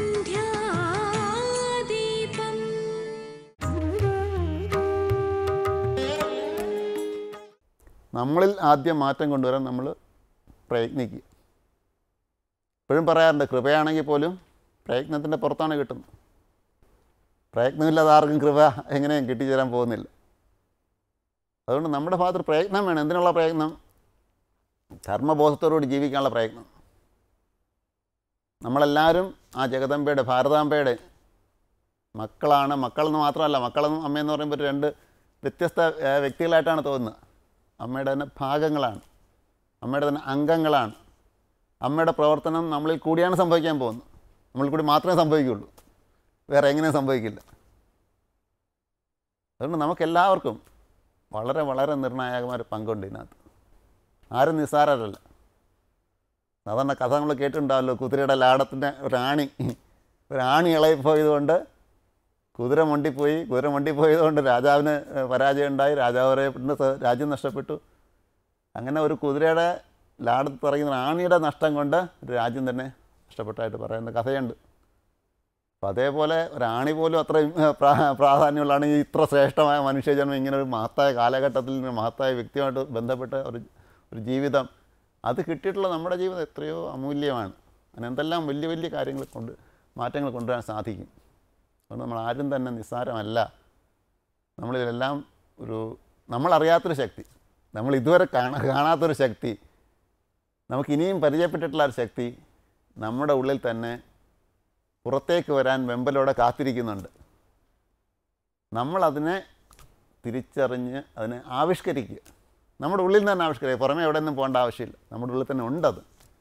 നമ്മളിൽ ആദ്യം മാറ്റം കൊണ്ടുവരാൻ നമ്മൾ പ്രയത്നിക്കുക എപ്പോഴും പറയാറുണ്ട് കൃപയാണെങ്കിൽ പോലും പ്രയത്നത്തിൻ്റെ പുറത്താണ് കിട്ടുന്നത് പ്രയത്നമില്ലാതെ ആർക്കും കൃപ എങ്ങനെയും കിട്ടിച്ചേരാൻ പോകുന്നില്ല അതുകൊണ്ട് നമ്മുടെ ഭാഗത്ത് പ്രയത്നം വേണം എന്തിനുള്ള പ്രയത്നം ധർമ്മബോധത്തോടുകൂടി ജീവിക്കാനുള്ള പ്രയത്നം നമ്മളെല്ലാവരും ആ ജഗദമ്പയുടെ ഭാരതാംബയുടെ മക്കളാണ് മക്കളെന്ന് മാത്രമല്ല മക്കളെന്നും അമ്മയെന്ന് പറയുമ്പോൾ ഒരു രണ്ട് വ്യത്യസ്ത ഏഹ്, വ്യക്തികളായിട്ടാണ് തോന്നുന്നത് അമ്മയുടെ തന്നെ ഭാഗങ്ങളാണ് അമ്മയുടെ തന്നെ അംഗങ്ങളാണ് അമ്മയുടെ പ്രവർത്തനം നമ്മളിൽ കൂടിയാണ് സംഭവിക്കാൻ പോകുന്നത് നമ്മളിൽ കൂടി മാത്രമേ സംഭവിക്കുകയുള്ളൂ വേറെ എങ്ങനെയും സംഭവിക്കില്ല അതുകൊണ്ട് നമുക്കെല്ലാവർക്കും വളരെ വളരെ നിർണായകമായ ഒരു പങ്കുണ്ട് ഇതിനകത്ത് ആരും നിസ്സാരരല്ല സാധാരണ കഥ നമ്മൾ കേട്ടിട്ടുണ്ടാവല്ലോ കുതിരയുടെ ലാടത്തിൻ്റെ ഒരാണി ഒരാണി ഇളകിപ്പോയതുകൊണ്ട് കുതിര മണ്ടിപ്പോയി കുതിര മണ്ടിപ്പോയതുകൊണ്ട് രാജാവിന് ഏഹ്, പരാജയം ഉണ്ടായി രാജാവ് പറയപ്പെടുന്ന സ- രാജ്യം നഷ്ടപ്പെട്ടു അങ്ങനെ ഒരു കുതിരയുടെ ലാടത്ത് പറയുന്ന ആണിയുടെ നഷ്ടം കൊണ്ട് ഒരു രാജ്യം തന്നെ നഷ്ടപ്പെട്ടായിട്ട് പറയുന്ന കഥയുണ്ട് അപ്പോൾ അതേപോലെ ഒരാണി പോലും അത്രയും ഏഹ്, പ്രാ- പ്രാധാന്യമുള്ളതാണെങ്കിൽ ഇത്ര ശ്രേഷ്ഠമായ മനുഷ്യജന്മം ഇങ്ങനെ ഒരു മഹത്തായ കാലഘട്ടത്തിൽ നിന്ന് മഹത്തായ വ്യക്തിയുമായിട്ട് ബന്ധപ്പെട്ട ഒരു ഒരു ജീവിതം അത് കിട്ടിയിട്ടുള്ള നമ്മുടെ ജീവിതം എത്രയോ അമൂല്യമാണ് അങ്ങനെ എന്തെല്ലാം വലിയ വലിയ കാര്യങ്ങൾ കൊണ്ട് മാറ്റങ്ങൾ കൊണ്ടുവരാൻ സാധിക്കും അതുകൊണ്ട് നമ്മൾ ആരും തന്നെ നിസ്സാരമല്ല നമ്മളിതെല്ലാം ഒരു നമ്മളറിയാത്തൊരു ശക്തി നമ്മൾ ഇതുവരെ കാണാ കാണാത്തൊരു ശക്തി നമുക്ക് ഇനിയും പരിചയപ്പെട്ടിട്ടുള്ള ഒരു ശക്തി നമ്മുടെ ഉള്ളിൽ തന്നെ പുറത്തേക്ക് വരാൻ വെമ്പലോടെ കാത്തിരിക്കുന്നുണ്ട് നമ്മളതിനെ തിരിച്ചറിഞ്ഞ് അതിനെ ആവിഷ്കരിക്കുക നമ്മുടെ ഉള്ളിൽ നിന്ന് തന്നെ ആവിഷ്കരിക്കുക പുറമെ എവിടെ നിന്നും പോകേണ്ട ആവശ്യമില്ല നമ്മുടെ ഉള്ളിൽ തന്നെ ഉണ്ടത്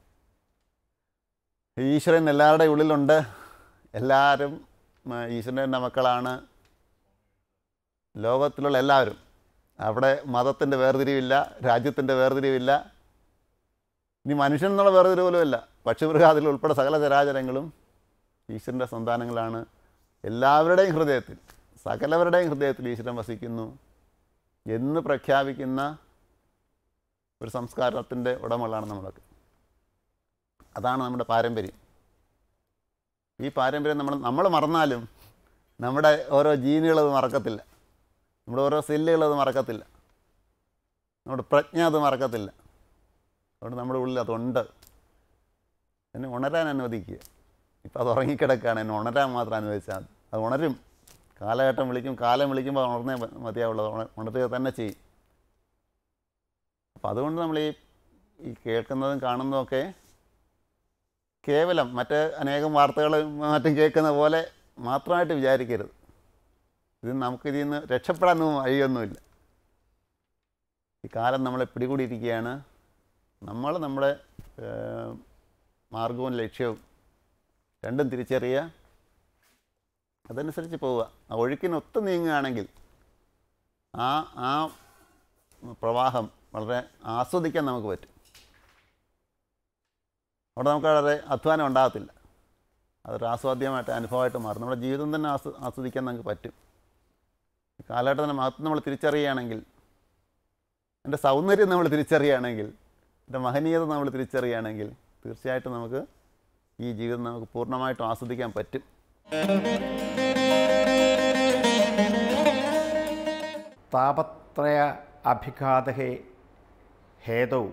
ഈശ്വരൻ എല്ലാവരുടെയും ഉള്ളിലുണ്ട് എല്ലാവരും മ, ഈശ്വരൻ്റെ മക്കളാണ് ലോകത്തിലുള്ള എല്ലാവരും അവിടെ മതത്തിൻ്റെ വേർതിരിവില്ല രാജ്യത്തിൻ്റെ വേർതിരിവില്ല ഇനി മനുഷ്യൻ എന്നുള്ള വേർതിരിവ് പോലുമില്ല പക്ഷിമൃഗാതിൽ ഉൾപ്പെടെ സകല ചരാചരങ്ങളും ഈശ്വരൻ്റെ സന്താനങ്ങളാണ് എല്ലാവരുടെയും ഹൃദയത്തിൽ സകലവരുടെയും ഹൃദയത്തിൽ ഈശ്വരൻ വസിക്കുന്നു എന്ന് പ്രഖ്യാപിക്കുന്ന ഒരു സംസ്കാരത്തിൻ്റെ ഉടമകളാണ് നമ്മളൊക്കെ അതാണ് നമ്മുടെ പാരമ്പര്യം ഈ പാരമ്പര്യം നമ്മൾ നമ്മൾ മറന്നാലും നമ്മുടെ ഓരോ ജീനുകളത് മറക്കത്തില്ല നമ്മുടെ ഓരോ സെല്ലുകളത് മറക്കത്തില്ല നമ്മുടെ പ്രജ്ഞ അത് മറക്കത്തില്ല അതുകൊണ്ട് നമ്മുടെ ഉള്ളിൽ അതുണ്ട് എന്നെ ഉണരാൻ അനുവദിക്കുക ഇപ്പം അത് ഉറങ്ങിക്കിടക്കുകയാണ് എന്നെ ഉണരാൻ മാത്രം അനുവദിച്ചാൽ മതി അത് ഉണരും കാലഘട്ടം വിളിക്കും കാലം വിളിക്കുമ്പോൾ ഉണർന്നേ മ- മതിയാവുള്ളത് ഉണ- ഉണരുക തന്നെ ചെയ്യും അപ്പം അതുകൊണ്ട് നമ്മൾ ഈ ഈ കേൾക്കുന്നതും കാണുന്നതും ഒക്കെ കേവലം മറ്റ് അനേകം വാർത്തകൾ മറ്റും കേൾക്കുന്ന പോലെ മാത്രമായിട്ട് വിചാരിക്കരുത് ഇത് നമുക്ക് ഇതിൽ നിന്ന് രക്ഷപ്പെടാനൊന്നും വഴിയൊന്നുമില്ല ഈ കാലം നമ്മളെ പിടികൂടിയിരിക്കുകയാണ് നമ്മൾ നമ്മുടെ ഏഹ്, മാർഗവും ലക്ഷ്യവും രണ്ടും തിരിച്ചറിയുക അതനുസരിച്ച് പോവുക ആ ഒഴുക്കിനൊത്ത് നീങ്ങുകയാണെങ്കിൽ ആ ആ പ്രവാഹം വളരെ ആസ്വദിക്കാൻ നമുക്ക് പറ്റും അവിടെ നമുക്ക് വളരെ അധ്വാനം ഉണ്ടാകത്തില്ല അതൊരു ആസ്വാദ്യമായിട്ട് അനുഭവമായിട്ട് മാറും നമ്മുടെ ജീവിതം തന്നെ ആസ്വ ആസ്വദിക്കാൻ നമുക്ക് പറ്റും ഈ കാലഘട്ടത്തിൻ്റെ മഹത്വം നമ്മൾ തിരിച്ചറിയുകയാണെങ്കിൽ എൻ്റെ സൗന്ദര്യം നമ്മൾ തിരിച്ചറിയുകയാണെങ്കിൽ എൻ്റെ മഹനീയത നമ്മൾ തിരിച്ചറിയുകയാണെങ്കിൽ തീർച്ചയായിട്ടും നമുക്ക് ഈ ജീവിതം നമുക്ക് പൂർണ്ണമായിട്ടും ആസ്വദിക്കാൻ പറ്റും താപത്രയ അഭിഘാതഹേ ഹേതൗ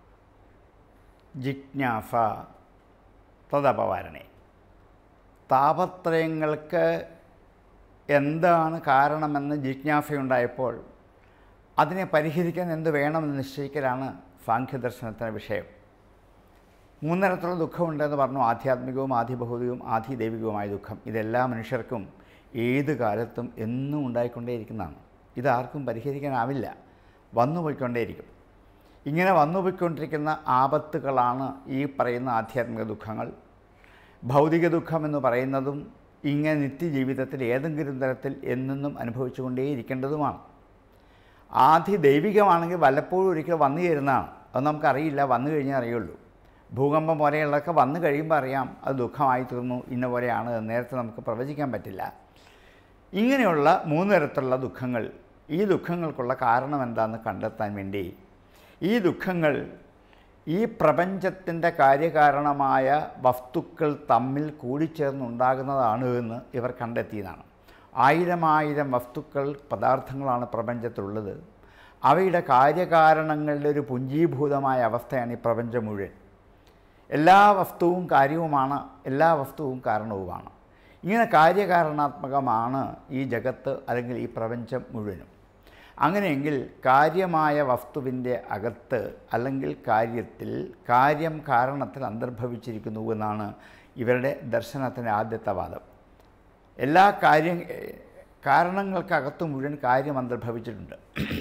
ജിജ്ഞാസ തദപവാരണേ താപത്രയങ്ങൾക്ക് എന്താണ് കാരണമെന്ന് ജിജ്ഞാസയുണ്ടായപ്പോൾ അതിനെ പരിഹരിക്കാൻ എന്ത് വേണമെന്ന് നിശ്ചയിക്കലാണ് സാഖ്യദർശനത്തിൻ്റെ വിഷയം മൂന്നിടത്തുള്ള ദുഃഖമുണ്ടെന്ന് പറഞ്ഞു ആധ്യാത്മികവും ആധിഭൗതികവും ആധിദൈവികവുമായ ദുഃഖം ഇതെല്ലാ മനുഷ്യർക്കും ഏത് കാലത്തും എന്നും ഉണ്ടായിക്കൊണ്ടേയിരിക്കുന്നതാണ് ഇതാർക്കും പരിഹരിക്കാനാവില്ല വന്നുപോയിക്കൊണ്ടേയിരിക്കും ഇങ്ങനെ വന്നുപോയിക്കൊണ്ടിരിക്കുന്ന ആപത്തുകളാണ് ഈ പറയുന്ന ആധ്യാത്മിക ദുഃഖങ്ങൾ ഭൗതിക ദുഃഖം എന്ന് പറയുന്നതും ഇങ്ങനെ നിത്യജീവിതത്തിൽ ഏതെങ്കിലും തരത്തിൽ എന്നെന്നും അനുഭവിച്ചുകൊണ്ടേയിരിക്കേണ്ടതുമാണ് ആദി ദൈവികമാണെങ്കിൽ വല്ലപ്പോഴും ഒരിക്കൽ വന്നു ചേരുന്നതാണ് അത് നമുക്കറിയില്ല വന്നു കഴിഞ്ഞാൽ അറിയുള്ളൂ ഭൂകമ്പം പോലെയുള്ളതൊക്കെ വന്നു കഴിയുമ്പോൾ അറിയാം അത് ദുഃഖമായി തീർന്നു ഇന്ന പോലെയാണ് എന്ന് നേരത്തെ നമുക്ക് പ്രവചിക്കാൻ പറ്റില്ല ഇങ്ങനെയുള്ള മൂന്ന് തരത്തിലുള്ള ദുഃഖങ്ങൾ ഈ ദുഃഖങ്ങൾക്കുള്ള കാരണം എന്താണെന്ന് കണ്ടെത്താൻ വേണ്ടി ഈ ദുഃഖങ്ങൾ ഈ പ്രപഞ്ചത്തിൻ്റെ കാര്യകാരണമായ വസ്തുക്കൾ തമ്മിൽ കൂടിച്ചേർന്നുണ്ടാകുന്നതാണ് എന്ന് ഇവർ കണ്ടെത്തിയതാണ് ആയിരമായിരം വസ്തുക്കൾ പദാർത്ഥങ്ങളാണ് പ്രപഞ്ചത്തിലുള്ളത് അവയുടെ കാര്യകാരണങ്ങളുടെ ഒരു പുഞ്ചീഭൂതമായ അവസ്ഥയാണ് ഈ പ്രപഞ്ചം മുഴുവൻ എല്ലാ വസ്തുവും കാര്യവുമാണ് എല്ലാ വസ്തുവും കാരണവുമാണ് ഇങ്ങനെ കാര്യകാരണാത്മകമാണ് ഈ ജഗത്ത് അല്ലെങ്കിൽ ഈ പ്രപഞ്ചം മുഴുവനും അങ്ങനെയെങ്കിൽ കാര്യമായ വസ്തുവിൻ്റെ അകത്ത് അല്ലെങ്കിൽ കാര്യത്തിൽ കാര്യം കാരണത്തിൽ അന്തർഭവിച്ചിരിക്കുന്നു എന്നാണ് ഇവരുടെ ദർശനത്തിൻ്റെ ആദ്യത്തെ വാദം എല്ലാ കാര്യം കാരണങ്ങൾക്കകത്ത് മുഴുവൻ കാര്യം അന്തർഭവിച്ചിട്ടുണ്ട്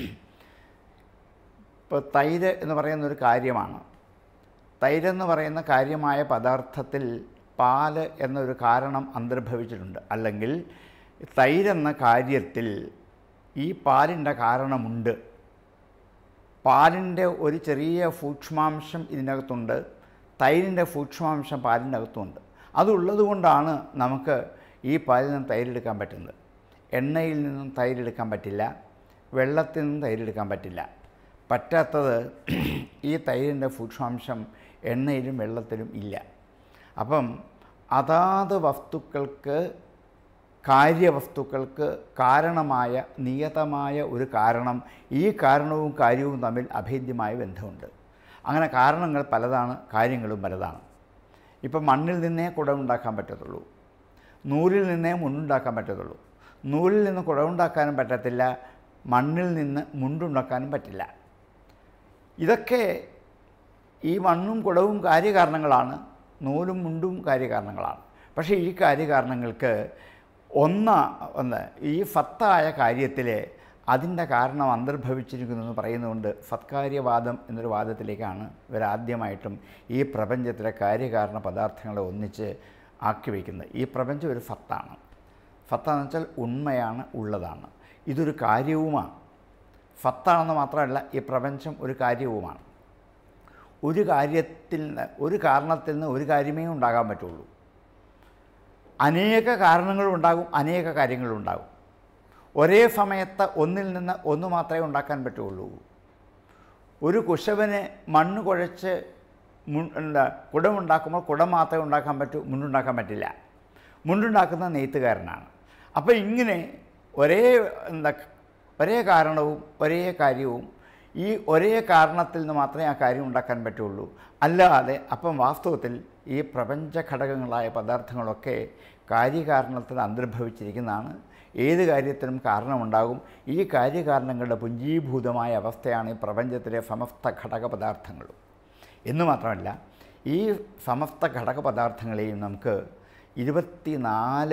ഇപ്പോൾ തൈര് എന്ന് പറയുന്ന ഒരു കാര്യമാണ് തൈരെന്ന് പറയുന്ന കാര്യമായ പദാർത്ഥത്തിൽ പാല് എന്നൊരു കാരണം അന്തർഭവിച്ചിട്ടുണ്ട് അല്ലെങ്കിൽ തൈരെന്ന കാര്യത്തിൽ ഈ പാലിൻ്റെ കാരണമുണ്ട് പാലിൻ്റെ ഒരു ചെറിയ സൂക്ഷ്മാംശം ഇതിനകത്തുണ്ട് തൈരിൻ്റെ സൂക്ഷ്മാംശം പാലിൻ്റെ അകത്തുണ്ട് അതുള്ളത് കൊണ്ടാണ് നമുക്ക് ഈ പാലിൽ നിന്ന് തൈരെടുക്കാൻ പറ്റുന്നത് എണ്ണയിൽ നിന്നും തൈരെടുക്കാൻ പറ്റില്ല വെള്ളത്തിൽ നിന്നും തൈരെടുക്കാൻ പറ്റില്ല പറ്റാത്തത് ഈ തൈരിൻ്റെ സൂക്ഷ്മാംശം എണ്ണയിലും വെള്ളത്തിലും ഇല്ല അപ്പം അതാത് വസ്തുക്കൾക്ക് കാര്യവസ്തുക്കൾക്ക് കാരണമായ നിയതമായ ഒരു കാരണം ഈ കാരണവും കാര്യവും തമ്മിൽ അഭേദ്യമായ ബന്ധമുണ്ട് അങ്ങനെ കാരണങ്ങൾ പലതാണ് കാര്യങ്ങളും പലതാണ് ഇപ്പം മണ്ണിൽ നിന്നേ കുടമുണ്ടാക്കാൻ പറ്റത്തുള്ളൂ നൂലിൽ നിന്നേ മുണ്ടുണ്ടാക്കാൻ പറ്റത്തുള്ളൂ നൂലിൽ നിന്ന് കുടമുണ്ടാക്കാനും പറ്റത്തില്ല മണ്ണിൽ നിന്ന് മുണ്ടുണ്ടാക്കാനും പറ്റില്ല ഇതൊക്കെ ഈ മണ്ണും കുടവും കാര്യകാരണങ്ങളാണ് നൂലും മുണ്ടും കാര്യകാരണങ്ങളാണ് പക്ഷേ ഈ കാര്യകാരണങ്ങൾക്ക് ഒന്ന് ഒന്ന് ഈ ഫത്തായ കാര്യത്തിൽ അതിൻ്റെ കാരണം അന്തർഭവിച്ചിരിക്കുന്നു എന്ന് പറയുന്നതുകൊണ്ട് സത്കാര്യവാദം എന്നൊരു വാദത്തിലേക്കാണ് ഇവരാദ്യമായിട്ടും ഈ പ്രപഞ്ചത്തിലെ കാര്യകാരണ പദാർത്ഥങ്ങളെ ഒന്നിച്ച് ആക്കി വയ്ക്കുന്നത് ഈ പ്രപഞ്ചം ഒരു ഫത്താണ് ഫത്താന്ന് വെച്ചാൽ ഉണ്മയാണ് ഉള്ളതാണ് ഇതൊരു കാര്യവുമാണ് ഫത്താണെന്ന് മാത്രമല്ല ഈ പ്രപഞ്ചം ഒരു കാര്യവുമാണ് ഒരു കാര്യത്തിൽ നിന്ന് ഒരു കാരണത്തിൽ നിന്ന് ഒരു കാര്യമേ ഉണ്ടാകാൻ പറ്റുള്ളൂ അനേക കാരണങ്ങളുണ്ടാകും അനേക കാര്യങ്ങളുണ്ടാകും ഒരേ സമയത്ത് ഒന്നിൽ നിന്ന് ഒന്ന് മാത്രമേ ഉണ്ടാക്കാൻ പറ്റുള്ളൂ ഒരു കുശവന് മണ്ണ് കുഴച്ച് മുൻ എന്താ കുടമുണ്ടാക്കുമ്പോൾ കുടം മാത്രമേ ഉണ്ടാക്കാൻ പറ്റൂ മുണ്ടുണ്ടാക്കാൻ പറ്റില്ല മുണ്ടുണ്ടാക്കുന്ന നെയ്ത്തുകാരനാണ് അപ്പോൾ ഇങ്ങനെ ഒരേ എന്താ ഒരേ കാരണവും ഒരേ കാര്യവും ഈ ഒരേ കാരണത്തിൽ നിന്ന് മാത്രമേ ആ കാര്യം ഉണ്ടാക്കാൻ പറ്റുള്ളൂ അല്ലാതെ അപ്പം വാസ്തവത്തിൽ ഈ പ്രപഞ്ച ഘടകങ്ങളായ പദാർത്ഥങ്ങളൊക്കെ കാര്യകാരണത്തിൽ അന്തർഭവിച്ചിരിക്കുന്നതാണ് ഏത് കാര്യത്തിനും കാരണമുണ്ടാകും ഈ കാര്യകാരണങ്ങളുടെ പുഞ്ചീഭൂതമായ അവസ്ഥയാണ് ഈ പ്രപഞ്ചത്തിലെ സമസ്ത ഘടക പദാർത്ഥങ്ങളും എന്ന് മാത്രമല്ല ഈ സമസ്ത ഘടക പദാർത്ഥങ്ങളെയും നമുക്ക് ഇരുപത്തി നാല്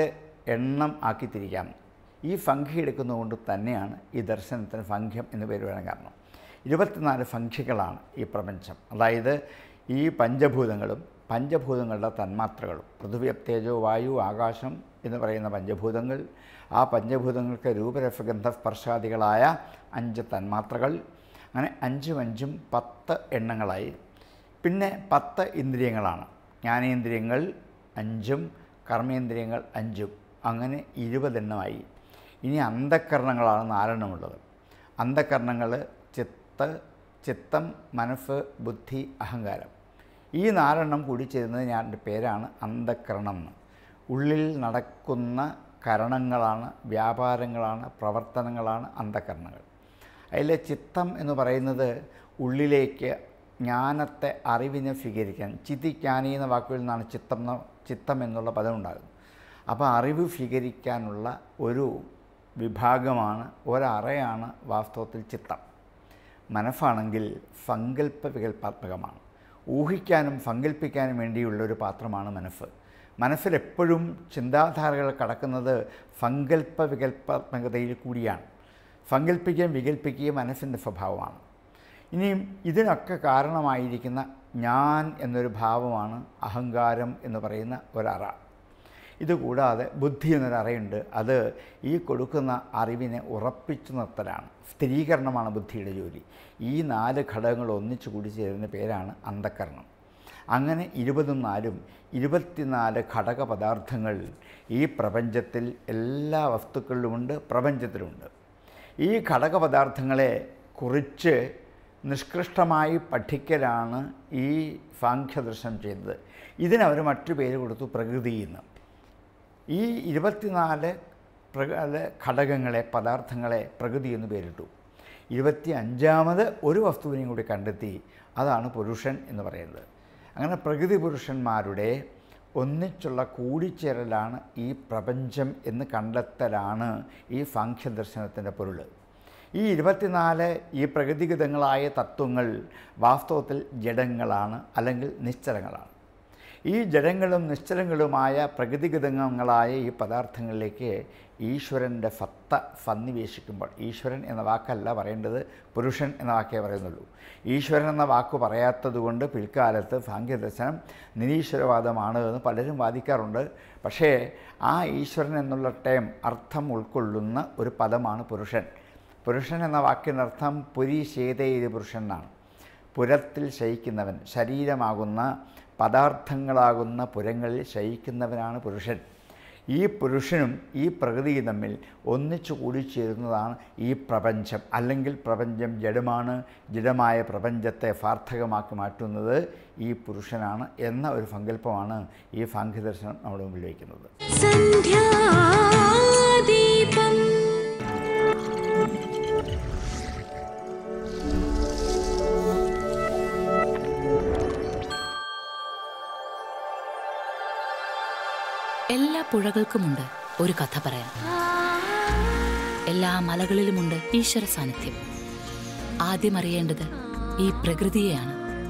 എണ്ണം ആക്കി തിരിക്കാം ഈ ഫംഖി എടുക്കുന്നതുകൊണ്ട് തന്നെയാണ് ഈ ദർശനത്തിന് ഫംഖ്യം എന്ന് പേര് വരാൻ കാരണം ഇരുപത്തിനാല് ഫംഖികളാണ് ഈ പ്രപഞ്ചം അതായത് ഈ പഞ്ചഭൂതങ്ങളും പഞ്ചഭൂതങ്ങളുടെ തന്മാത്രകളും പൃഥ്വി തേജോ വായു ആകാശം എന്ന് പറയുന്ന പഞ്ചഭൂതങ്ങൾ ആ പഞ്ചഭൂതങ്ങൾക്ക് രൂപരസഗന്ധ സ്പർശാദികളായ അഞ്ച് തന്മാത്രകൾ അങ്ങനെ അഞ്ചും അഞ്ചും പത്ത് എണ്ണങ്ങളായി പിന്നെ പത്ത് ഇന്ദ്രിയങ്ങളാണ് ജ്ഞാനേന്ദ്രിയങ്ങൾ അഞ്ചും കർമ്മേന്ദ്രിയങ്ങൾ അഞ്ചും അങ്ങനെ ഇരുപതെണ്ണമായി ഇനി അന്ധക്കരണങ്ങളാണ് നാലെണ്ണമുള്ളത് അന്ധക്കരണങ്ങൾ ചിത്ത് ചിത്തം മനസ്സ് ബുദ്ധി അഹങ്കാരം ഈ നാലെണ്ണം കൂടി ചേരുന്നത് ഞാൻ പേരാണ് അന്ധക്കരണം എന്ന് ഉള്ളിൽ നടക്കുന്ന കരണങ്ങളാണ് വ്യാപാരങ്ങളാണ് പ്രവർത്തനങ്ങളാണ് അന്ധകരണങ്ങൾ അതിലെ ചിത്തം എന്ന് പറയുന്നത് ഉള്ളിലേക്ക് ജ്ഞാനത്തെ അറിവിനെ സ്വീകരിക്കാൻ ചിതിജ്ഞാനി എന്ന വാക്കുകളിൽ നിന്നാണ് ചിത്തം എന്ന ചിത്തം എന്നുള്ള പദം ഉണ്ടാകുന്നത് അപ്പോൾ അറിവ് സ്വീകരിക്കാനുള്ള ഒരു വിഭാഗമാണ് ഒരറയാണ് വാസ്തവത്തിൽ ചിത്തം മനസ്സാണെങ്കിൽ സങ്കല്പ വികല്പാത്മകമാണ് ഊഹിക്കാനും സങ്കല്പിക്കാനും വേണ്ടിയുള്ള ഒരു പാത്രമാണ് മനസ്സ് മനസ്സിലെപ്പോഴും ചിന്താധാരകൾ കടക്കുന്നത് സങ്കല്പ വികല്പാത്മകതയിൽ കൂടിയാണ് സങ്കല്പിക്കുകയും വികല്പിക്കുകയും മനസ്സിൻ്റെ സ്വഭാവമാണ് ഇനിയും ഇതിനൊക്കെ കാരണമായിരിക്കുന്ന ഞാൻ എന്നൊരു ഭാവമാണ് അഹങ്കാരം എന്ന് പറയുന്ന ഒരറ ഇതുകൂടാതെ ബുദ്ധി എന്നൊരറയുണ്ട് അത് ഈ കൊടുക്കുന്ന അറിവിനെ ഉറപ്പിച്ചു നിർത്തലാണ് സ്ഥിരീകരണമാണ് ബുദ്ധിയുടെ ജോലി ഈ നാല് ഘടകങ്ങൾ ഒന്നിച്ചു കൂടി ചേരുന്ന പേരാണ് അന്ധക്കരണം അങ്ങനെ ഇരുപതും നാലും ഇരുപത്തിനാല് ഘടക പദാർത്ഥങ്ങൾ ഈ പ്രപഞ്ചത്തിൽ എല്ലാ വസ്തുക്കളിലുമുണ്ട് പ്രപഞ്ചത്തിലുമുണ്ട് ഈ ഘടക പദാർത്ഥങ്ങളെ കുറിച്ച് നിഷ്കൃഷ്ടമായി പഠിക്കലാണ് ഈ സാഖ്യദർശനം ചെയ്തത് ഇതിനവർ മറ്റു പേര് കൊടുത്തു പ്രകൃതി എന്ന് ഈ ഇരുപത്തിനാല് പ്രക ഘടകങ്ങളെ പദാർത്ഥങ്ങളെ പ്രകൃതി എന്ന് പേരിട്ടു ഇരുപത്തി അഞ്ചാമത് ഒരു വസ്തുവിനെയും കൂടി കണ്ടെത്തി അതാണ് പുരുഷൻ എന്ന് പറയുന്നത് അങ്ങനെ പ്രകൃതി പുരുഷന്മാരുടെ ഒന്നിച്ചുള്ള കൂടിച്ചേരലാണ് ഈ പ്രപഞ്ചം എന്ന് കണ്ടെത്തലാണ് ഈ സാഖ്യദർശനത്തിൻ്റെ പൊരുൾ ഈ ഇരുപത്തിനാല് ഈ പ്രകൃതിഗതങ്ങളായ തത്വങ്ങൾ വാസ്തവത്തിൽ ജഡങ്ങളാണ് അല്ലെങ്കിൽ നിശ്ചലങ്ങളാണ് ഈ ജഡങ്ങളും നിശ്ചലങ്ങളുമായ പ്രകൃതിഗതങ്ങളായ ഈ പദാർത്ഥങ്ങളിലേക്ക് ഈശ്വരൻ്റെ സത്ത സന്നിവേശിക്കുമ്പോൾ ഈശ്വരൻ എന്ന വാക്കല്ല പറയേണ്ടത് പുരുഷൻ എന്ന വാക്കേ പറയുന്നുള്ളൂ ഈശ്വരൻ എന്ന വാക്ക് പറയാത്തത് കൊണ്ട് പിൽക്കാലത്ത് സാങ്കേദർശനം നിരീശ്വരവാദമാണ് എന്ന് പലരും വാദിക്കാറുണ്ട് പക്ഷേ ആ ഈശ്വരൻ എന്നുള്ള ടേം അർത്ഥം ഉൾക്കൊള്ളുന്ന ഒരു പദമാണ് പുരുഷൻ പുരുഷൻ എന്ന വാക്കിനർത്ഥം പുരി ശേതയിര് പുരുഷൻ എന്നാണ് പുരത്തിൽ ശയിക്കുന്നവൻ ശരീരമാകുന്ന പദാർത്ഥങ്ങളാകുന്ന പുരങ്ങളിൽ ശയിക്കുന്നവനാണ് പുരുഷൻ ഈ പുരുഷനും ഈ പ്രകൃതിയും തമ്മിൽ ഒന്നിച്ചു കൂടിച്ചേരുന്നതാണ് ഈ പ്രപഞ്ചം അല്ലെങ്കിൽ പ്രപഞ്ചം ജഡമാണ് ജഡമായ പ്രപഞ്ചത്തെ സാർത്ഥകമാക്കി മാറ്റുന്നത് ഈ പുരുഷനാണ് എന്ന ഒരു സങ്കല്പമാണ് ഈ സാഖ്യദർശനം നമ്മുടെ മുമ്പിൽ വയ്ക്കുന്നത് സന്ധ്യാദീപം എല്ലാ പുഴകൾക്കുമുണ്ട് ഒരു കഥ പറയാൻ എല്ലാ മലകളിലുമുണ്ട് ഈശ്വര സാന്നിധ്യം ആദ്യം അറിയേണ്ടത് ഈ പ്രകൃതിയെയാണ്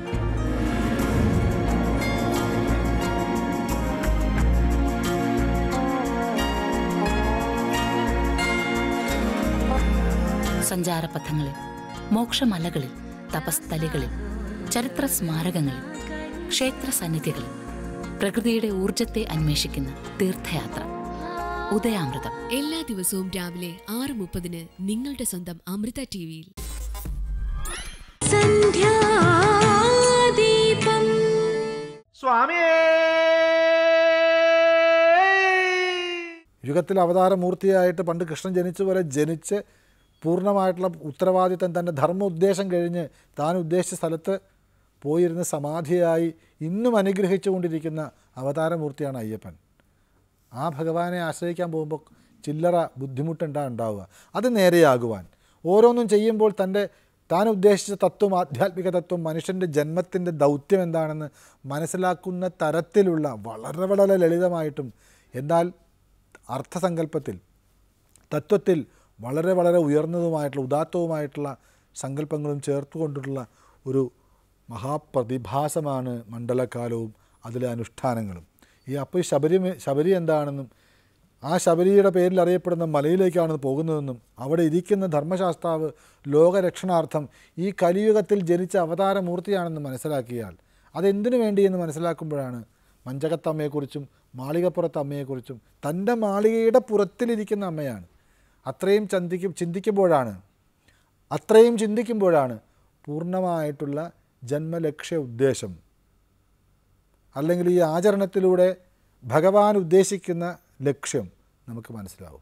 സഞ്ചാരപഥങ്ങളിൽ മോക്ഷമലകളിൽ തപസ്ഥലികളിൽ ചരിത്ര സ്മാരകങ്ങളിൽ ക്ഷേത്ര സന്നിധികളിൽ പ്രകൃതിയുടെ ഊർജത്തെ അന്വേഷിക്കുന്ന തീർത്ഥയാത്ര ഉദയാമൃതം എല്ലാ ദിവസവും രാവിലെ ആറ് മുപ്പതിന് നിങ്ങളുടെ സ്വന്തം അമൃത ടി വിയിൽ സന്ധ്യാദീപം യുഗത്തിൽ അവതാരമൂർത്തിയായിട്ട് പണ്ട് കൃഷ്ണൻ ജനിച്ച പോലെ ജനിച്ച് പൂർണ്ണമായിട്ടുള്ള ഉത്തരവാദിത്തം തൻ്റെ ധർമ്മ ഉദ്ദേശം കഴിഞ്ഞ് താൻ ഉദ്ദേശിച്ച സ്ഥലത്ത് പോയിരുന്ന് സമാധിയായി ഇന്നും അനുഗ്രഹിച്ചുകൊണ്ടിരിക്കുന്ന അവതാരമൂർത്തിയാണ് അയ്യപ്പൻ ആ ഭഗവാനെ ആശ്രയിക്കാൻ പോകുമ്പോൾ ചില്ലറ ബുദ്ധിമുട്ടുണ്ടാ ഉണ്ടാവുക അത് നേരെയാകുവാൻ ഓരോന്നും ചെയ്യുമ്പോൾ തൻ്റെ താൻ ഉദ്ദേശിച്ച തത്വം ആധ്യാത്മിക തത്വം മനുഷ്യൻ്റെ ജന്മത്തിൻ്റെ ദൗത്യം എന്താണെന്ന് മനസ്സിലാക്കുന്ന തരത്തിലുള്ള വളരെ വളരെ ലളിതമായിട്ടും എന്നാൽ അർത്ഥസങ്കല്പത്തിൽ തത്വത്തിൽ വളരെ വളരെ ഉയർന്നതുമായിട്ടുള്ള ഉദാത്തവുമായിട്ടുള്ള സങ്കല്പങ്ങളും ചേർത്തുകൊണ്ടുള്ള ഒരു മഹാപ്രതിഭാസമാണ് മണ്ഡലകാലവും അതിലെ അനുഷ്ഠാനങ്ങളും ഈ അപ്പോൾ ഈ ശബരി ശബരി എന്താണെന്നും ആ ശബരിയുടെ പേരിൽ അറിയപ്പെടുന്ന മലയിലേക്കാണ് പോകുന്നതെന്നും അവിടെ ഇരിക്കുന്ന ധർമ്മശാസ്താവ് ലോകരക്ഷണാർത്ഥം ഈ കലിയുഗത്തിൽ ജനിച്ച അവതാരമൂർത്തിയാണെന്ന് മനസ്സിലാക്കിയാൽ അതെന്തിനു വേണ്ടിയെന്ന് മനസ്സിലാക്കുമ്പോഴാണ് മഞ്ചകത്തമ്മയെക്കുറിച്ചും മാളികപ്പുറത്ത് അമ്മയെക്കുറിച്ചും തൻ്റെ മാളികയുടെ പുറത്തിലിരിക്കുന്ന അമ്മയാണ് അത്രയും ചന്തിക്കും ചിന്തിക്കുമ്പോഴാണ് അത്രയും ചിന്തിക്കുമ്പോഴാണ് പൂർണ്ണമായിട്ടുള്ള ജന്മലക്ഷ്യ ഉദ്ദേശം അല്ലെങ്കിൽ ഈ ആചരണത്തിലൂടെ ഭഗവാൻ ഉദ്ദേശിക്കുന്ന ലക്ഷ്യം നമുക്ക് മനസ്സിലാവും